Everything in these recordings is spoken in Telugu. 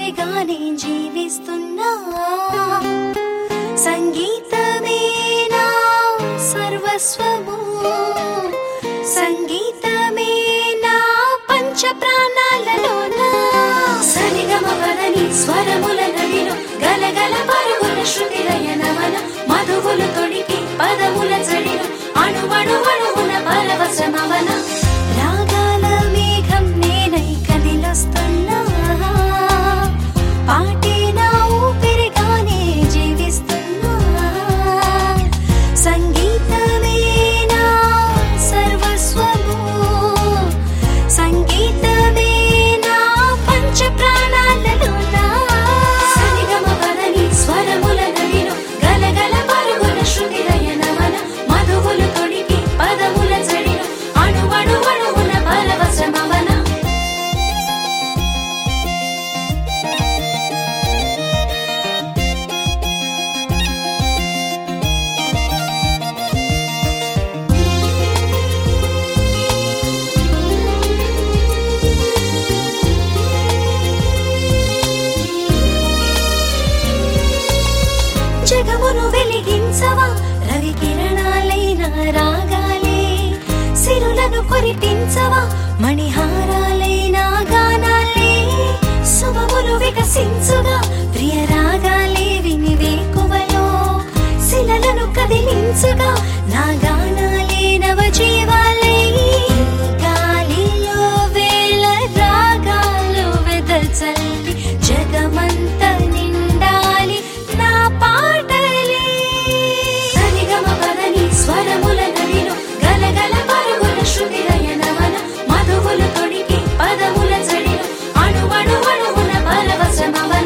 ఊపిరిగానే జీవిస్తున్నా సంగీతమే నా సర్వస్వము సంగీతమే నా పంచ ప్రాణాలలోన సరిగమ వదని స్వరముల నదిలో గలగల పరుగుల శృతి లయనవన మధువులు తొడికి పదముల చడిలో అణువణువణువున పరవశమవన రాగాల మేఘం నేనై కదిలొస్తున్నా పాటే నా ఊపిరిగానే జీవిస్తున్నా సంగీతమే నా సర్వస్వము సంగీతమే నా పంచ ప్రాణాలలోన సరిగమ పదని స్వరముల నదిలో గలగల పరుగుల శృతి లయనవన మధువులు తొడికి పదముల చడిలో అణువణువణువున పరవశమవన జగమును వెలిగించవా రవి కిరణాలైన రాగాలే సిరులను కురిపించవా మణిహారాలైన గానాలే శుభములు వికసించుగా ప్రియ రాగాలే విని వేకువలో శిలలను కదిలించుగా నా గానాలే నవ జీవాలే గాలిలో వేల రాగాలు వెదజల్లి జగమంత నిండాలి నా పాటలే సరిగమ పదని స్వరముల నదిలో గలగల పరుగుల శృతి లయనవన మధువులు తొడికి పదముల చడిలో అణువణువణువున పరవశమవన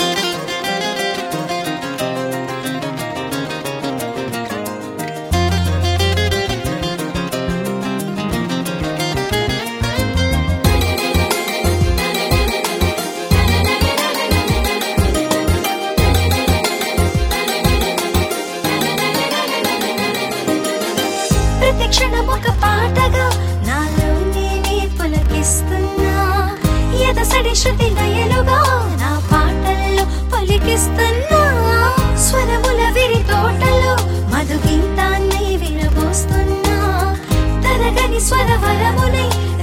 ప్రతి క్షణం ఒక పాటగా నాలో నేనే పులకిస్తున్నా ఎదసడి శృతి లయలుగా నా పాటల్లో పలికిస్తున్నా స్వరముల విరి తోటలో మధు గీతాన్ని విరబోస్తున్నా తరగని స్వరవరమునై